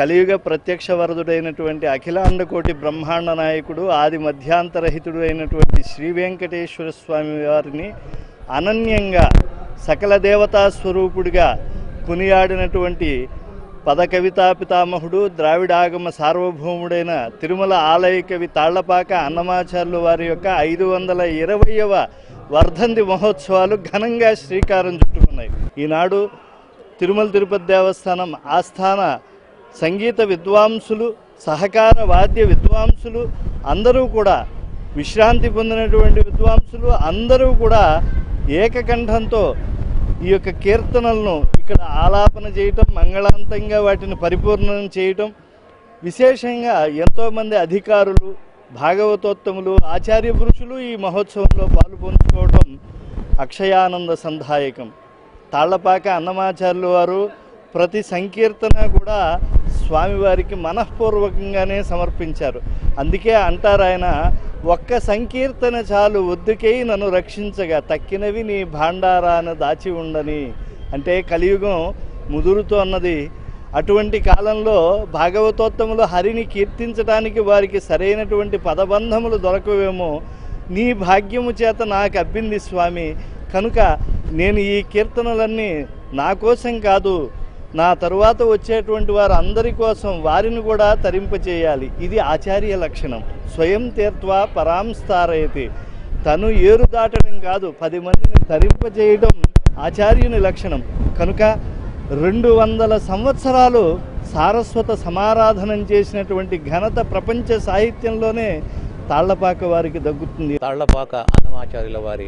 కలియుగ ప్రత్యక్ష వరదుడైనటువంటి అఖిలాండకోటి బ్రహ్మాండ నాయకుడు ఆది మధ్యాంతరహితుడు అయినటువంటి శ్రీ వెంకటేశ్వర స్వామి వారిని అనన్యంగా సకల దేవతా స్వరూపుడిగా కొనియాడినటువంటి పద కవితా పితామహుడు ద్రావిడాగమ సార్వభౌముడైన తిరుమల ఆలయ కవి తాళ్లపాక అన్నమాచార్యులు వారి యొక్క ఐదు వందల ఇరవయవ వర్ధంతి మహోత్సవాలు ఘనంగా శ్రీకారం చుట్టుకున్నాయి ఈనాడు తిరుమల తిరుపతి దేవస్థానం ఆస్థాన సంగీత విద్వాంసులు సహకార వాద్య విద్వాంసులు అందరూ కూడా విశ్రాంతి పొందినటువంటి విద్వాంసులు అందరూ కూడా ఏకకంఠంతో ఈ యొక్క కీర్తనలను ఇక్కడ ఆలాపన చేయటం మంగళాంతంగా వాటిని పరిపూర్ణం చేయటం విశేషంగా ఎంతోమంది అధికారులు భాగవతోత్తములు ఆచార్య పురుషులు ఈ మహోత్సవంలో పాలు పంచుకోవటం అక్షయానంద సంధాయకం తాళ్లపాక అన్నమాచార్యులు వారు ప్రతి సంకీర్తన కూడా స్వామివారికి మనఃపూర్వకంగానే సమర్పించారు అందుకే అంటారు ఆయన ఒక్క సంకీర్తన చాలు ఒద్దుకై నన్ను రక్షించగా తక్కినవి నీ భాండారాన దాచి ఉండని అంటే కలియుగం ముదురుతోన్నది అటువంటి కాలంలో భాగవతోత్తములు హరిని కీర్తించడానికి వారికి సరైనటువంటి పదబంధములు దొరకవేమో నీ భాగ్యము చేత నాకు అబ్బింది స్వామి కనుక నేను ఈ కీర్తనలన్నీ నా కోసం కాదు నా తరువాత వచ్చేటువంటి వారు అందరి కోసం వారిని కూడా తరింపచేయాలి ఇది ఆచార్య లక్షణం స్వయం తీర్త్వా పరాంస్తారయతి తను ఏరు దాటడం కాదు పది మందిని తరింపచేయడం ఆచార్యుని లక్షణం కనుక రెండు వందల సంవత్సరాలు సారస్వత సమారాధనం చేసినటువంటి ఘనత ప్రపంచ సాహిత్యంలోనే తాళ్లపాక వారికి దగ్గుతుంది తాళ్లపాక అన్నమాచార్యుల వారి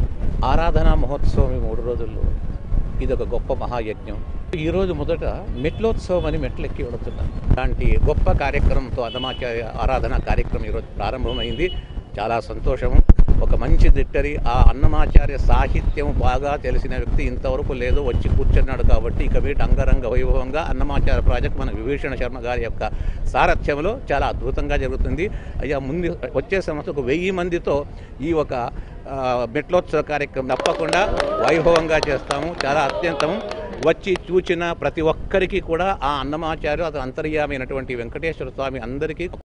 ఆరాధనా మహోత్సవం ఈ మూడు రోజుల్లో ఇది ఒక గొప్ప మహాయజ్ఞం ఈరోజు మొదట మెట్లోత్సవం అని మెట్లెక్కి వెళుతున్నాం అలాంటి గొప్ప కార్యక్రమంతో అన్నమాచార్య ఆరాధన కార్యక్రమం ఈరోజు ప్రారంభమైంది చాలా సంతోషము ఒక మంచి దిట్టరి ఆ అన్నమాచార్య సాహిత్యం బాగా తెలిసిన వ్యక్తి ఇంతవరకు లేదు వచ్చి కూర్చున్నాడు కాబట్టి ఇక వీటి అంగరంగ వైభవంగా అన్నమాచార్య ప్రాజెక్ట్ మన విభీషణ శర్మ గారి యొక్క సారథ్యంలో చాలా అద్భుతంగా జరుగుతుంది అయ్యా ముందు వచ్చే సంవత్సరం ఒక వెయ్యి మందితో ఈ ఒక ఆ, మెట్లోత్సవ కార్యక్రమం తప్పకుండా వైభవంగా చేస్తాము చాలా అత్యంతం వచ్చి చూచిన ప్రతి ఒక్కరికి కూడా ఆ అన్నమాచార్య అతను అంతర్యామైనటువంటి వెంకటేశ్వర స్వామి అందరికీ